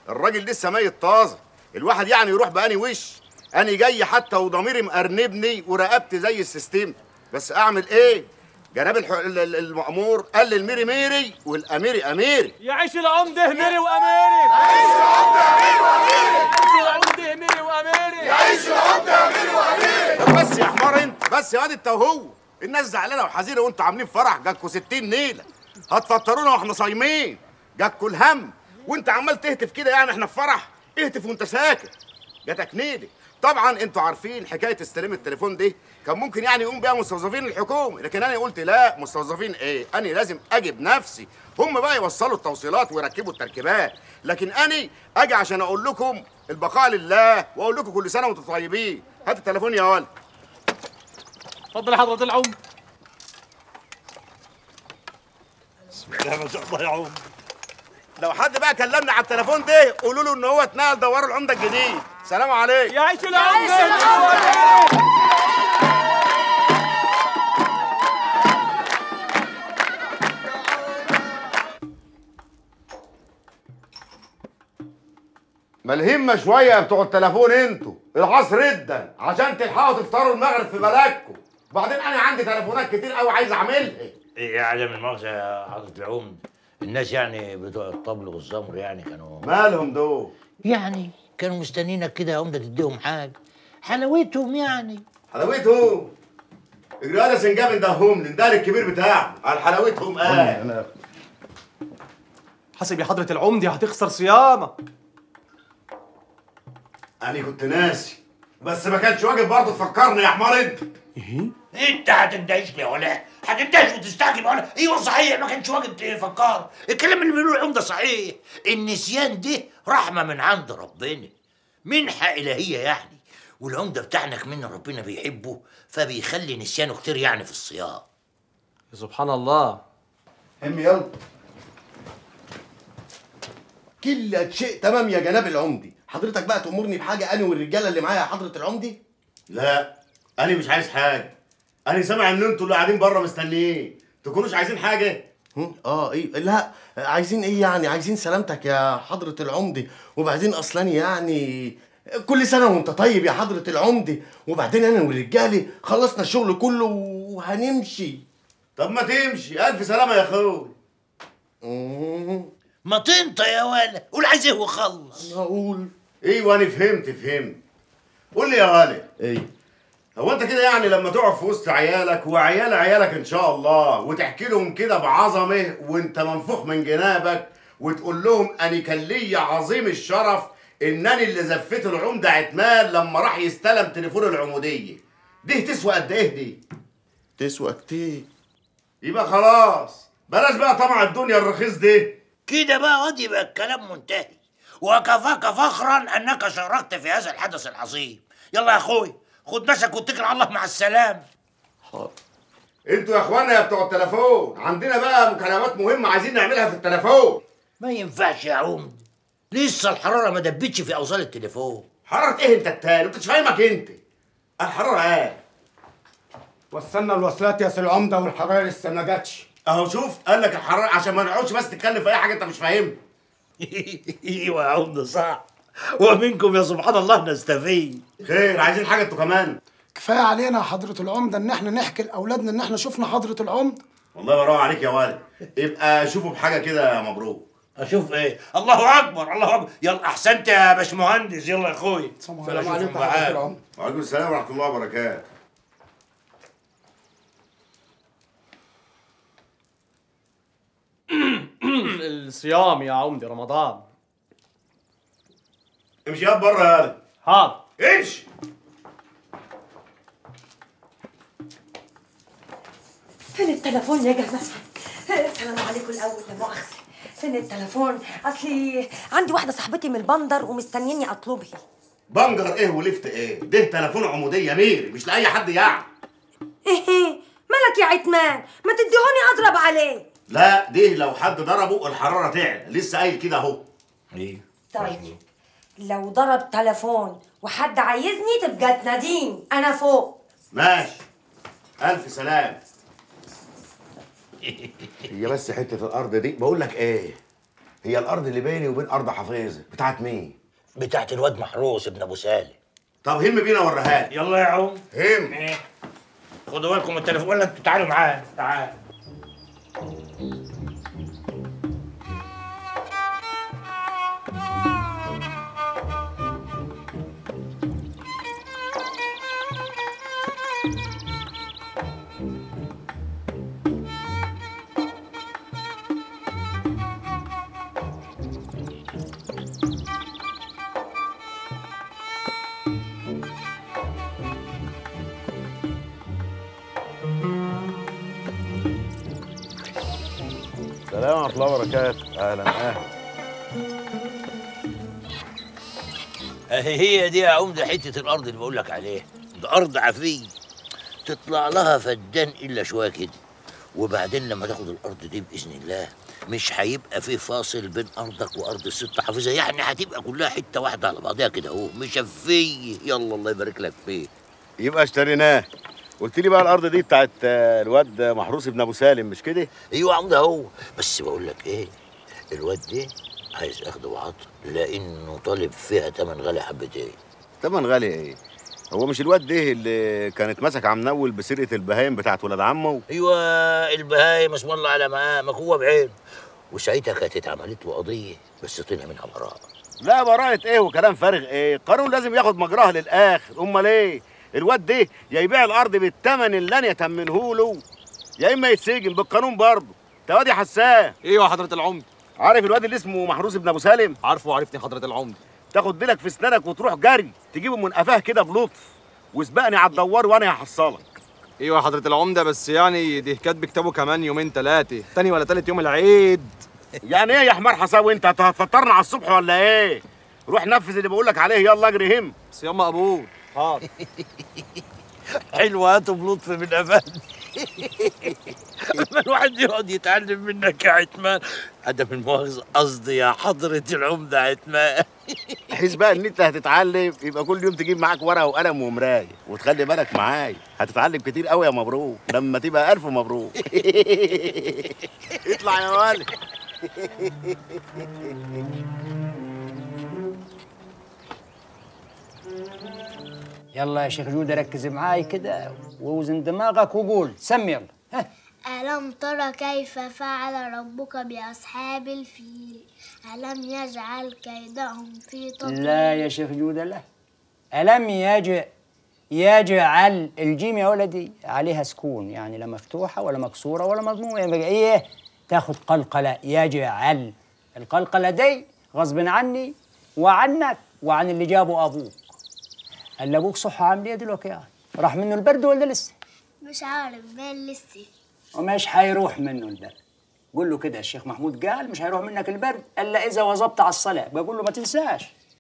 الراجل لسه ميت طازه الواحد يعني يروح بأني وش أنا جاي حتى وضميري مأرنبني ورقبتي زي السيستم بس أعمل إيه؟ جناب الح... ال- ال- المأمور قال لي الميري ميري والأميري أميري يعيش العمده ميري واميري يعيش العمده ميري واميري يعيش العمده ميري واميري طب بس يا حمار انت بس يا واد انت وهو الناس زعلانه وحزينه وانتوا عاملين فرح جاتكوا 60 نيله هتفطرونا واحنا صايمين جاتكوا الهم وانت عمال تهتف كده يعني احنا في فرح اهتف وانت ساكت جاتك نيله طبعا انتوا عارفين حكايه استلام التليفون دي كان ممكن يعني يقوم بيها مستوظفين الحكومه لكن انا قلت لا مستوظفين ايه انا لازم اجي بنفسي هم بقى يوصلوا التوصيلات ويركبوا التركيبات لكن انا اجي عشان اقول لكم البقاء لله واقول لكم كل سنه وانتم طيبين هات التليفون يا ولد اتفضل يا حضره العمده ما شاء الله يا عم لو حد بقى كلمني على التليفون ده قولوا له ان هو اتنقل دوار العمده الجديد سلام عليكم يعيش العمده ميري واميري ما الهمة شوية يا بتوع التليفون انتوا العصر جدا عشان تلحقوا تفطروا المغرب في بلدكم وبعدين انا عندي تليفونات كتير قوي عايز اعملها ايه يا عدم المؤاخذة يا حضرة العمد الناس يعني بتوع الطبل والزمر يعني كانوا مالهم دول يعني كانوا مستنينك كده يا عمدة تديهم حاجة حلاوتهم يعني حلاوتهم اجري هذا سنجاب اندههم لي ده الكبير بتاعه على حلاوتهم اه حسب يا حضره العمده هتخسر صيامك انا كنت ناسي بس ما كانش واجب برضه تفكرني يا حمار انت انت هتندهش لي ولا هتندهش وتستعجل ولا ايوه صحيح ما كانش واجب تفكر الكلام اللي بيقولوه العمدة صحيح النسيان ده رحمة من عند ربنا منحة إلهية يعني والعمدة بتاعنا كمان ربنا بيحبه فبيخلي نسيانه كتير يعني في الصيام يا سبحان الله هم يلا كل شيء تمام يا جناب العمدي حضرتك بقى تأمرني بحاجة أنا والرجالة اللي معايا يا حضرة العمدي لا انا مش عايز حاجه انا سامع ان انتوا اللي قاعدين بره مستنيين تكونوش عايزين حاجه هم؟ اه ايه لا عايزين ايه يعني عايزين سلامتك يا حضرة العمدي وبعدين اصلا يعني كل سنة وانت طيب يا حضرة العمدي وبعدين انا والرجالة خلصنا الشغل كله وهنمشي طب ما تمشي الف سلامه يا اخوي مم، ما تنطق يا ولا قول عايز ايه وخلص هقول ايوه انا فهمت فهمت قول لي يا غالي ايه هو انت كده يعني لما تقف في وسط عيالك وعيال عيالك ان شاء الله وتحكي لهم كده بعظمه وانت منفوخ من جنابك وتقول لهم انا كان ليا عظيم الشرف انني اللي زفيت العمده عتمان لما راح يستلم تليفون العموديه دي تسوى قد ايه دي تسوى كتير يبقى خلاص بلاش بقى طمع الدنيا الرخيص دي كده بقى واد يبقى الكلام منتهي وكفاك فخرا انك شاركت في هذا الحدث العظيم يلا يا اخوي خد نفسك واتكل على الله مع السلامه حاضر انتوا يا اخوانا يا بتوع التليفون عندنا بقى مكالمات مهمه عايزين نعملها في التليفون ما ينفعش يا عمد لسه الحراره ما دبتش في اوصال التليفون حراره ايه انت التاني انت مش فاهمك انت الحراره ايه وصلنا الوصلات يا سي العمده والحراره لسه ما جاتش اهو شوف قال لك الحراره عشان ما نقعدش بس تتكلم في اي حاجه انت مش فاهمها ايوه يا عمد صح ومنكم يا سبحان الله نستفيد خير عايزين حاجه انتوا كمان كفايه علينا يا حضره العمده ان احنا نحكي لاولادنا ان احنا شفنا حضره العمده والله براء عليك يا والد يبقى شوفوا بحاجه كده يا مبروك اشوف ايه الله اكبر الله اكبر يلا احسنت يا باشمهندس يلا يا اخوي السلام عليكم يا حضره العمده وعليكم السلام ورحمه الله وبركاته الصيام يا عمدي رمضان امشي ياب بره يا ولد حاضر امشي فين التليفون يا جماعة؟ السلام عليكم الأول لا مؤاخذة فين التليفون؟ أصلي عندي واحدة صاحبتي من البندر ومستنيني أطلبها بنجر ايه ولفت ايه ده تليفون عموديه ميري مش لاي حد يعني إيه مالك يا عتمان؟ ما تديهوني أضرب عليه لا ده لو حد ضربه الحراره تعلى لسه قايل كده اهو ايه طيب لو ضرب تليفون وحد عايزني تبقى تناديني أنا فوق ماشي الف سلام هي بس حته الارض دي بقول لك ايه هي الارض اللي بيني وبين ارض حفيظه بتاعت مين بتاعت الواد محروس ابن ابو سالم طب هم بينا وريها لي يلا يا عم هم ايه خدوا بالكم من التليفون ولا انتوا تعالوا معايا تعال سلام ورحمه الله وبركاته اهلا اهلا اهي هي دي يا عمده حته الارض اللي بقول لك عليها ده ارض عفيه تطلع لها فدان الا شويه كده وبعدين لما تاخد الارض دي باذن الله مش هيبقى في فاصل بين ارضك وارض الست حافظه يعني هتبقى كلها حته واحده على بعضها كده اهو مشفيه يلا الله يبارك لك فيه يبقى اشتريناه قلت لي بقى الارض دي بتاعت آه، الواد محروس ابن ابو سالم مش كده ايوه يا عمده اهو بس بقول لك ايه الواد ده عايز اخد وعطا لانه طالب فيها تمن غالي حبتين تمن غالي ايه هو مش الواد ده اللي كان اتمسك عم نول بسرقه البهايم بتاعت ولاد عمه ايوه البهايم اسم الله على مقامك هو بعينه وساعتها كانت اتعملت له قضيه بس طلع منها براءه لا براءة ايه وكلام فارغ ايه القانون لازم ياخد مجراه للاخر امال ايه الواد ده يا يبيع الارض بالثمن اللي انا يتمنه له يا اما يتسجن بالقانون برضه انت واد يا حسان ايوه يا حضرة العمدة عارف الواد اللي اسمه محروس ابن ابو سالم عارفه وعرفتني حضرة العمدة تاخد ديلك في اسنانك وتروح جري تجيبه من قفاه كده بلطف وسبقني على الدوار وانا هحصلك ايوه يا حضرة العمدة بس يعني دي كاتب كتابه كمان يومين ثلاثة تاني ولا تالت يوم العيد يعني ايه يا حمار حساوي انت أنت هتفطرنا على الصبح ولا ايه روح نفذ اللي بقول لك عليه يلا اجري هم بس ياما قبول حاضر حلوة هاتوا بلطف من افندي لما الواحد يقعد يتعلم منك يا عتمان عدم المؤاخذة قصدي يا حضرة العمدة عتمان بحيث بقى ان انت هتتعلم يبقى كل يوم تجيب معاك ورقه وقلم ومرايه وتخلي بالك معايا هتتعلم كتير قوي يا مبروك لما تبقى الف مبروك اطلع يا ولد يلا يا شيخ جودة ركز معاي كده ووزن دماغك وقول سم يلا ها ألم تر كيف فعل ربك بأصحاب الفيل ألم يجعل كيدهم في تضليل لا يا شيخ جودة لا ألم يج يجعل الجيم يا ولدي عليها سكون يعني لا مفتوحة ولا مكسورة ولا مضمومة يعني بقى إيه تاخد قلقلة يجعل القلقلة دي غصب عني وعنك وعن اللي جابه أبوك قال أبوك صحة عامل إيه دلوقتي يعني راح منه البرد ولا لسه؟ مش عارف بين لسه ومش هيروح منه البرد قول له كده الشيخ محمود قال مش هيروح منك البرد الا اذا واظبت على الصلاه بقول له ما تنساش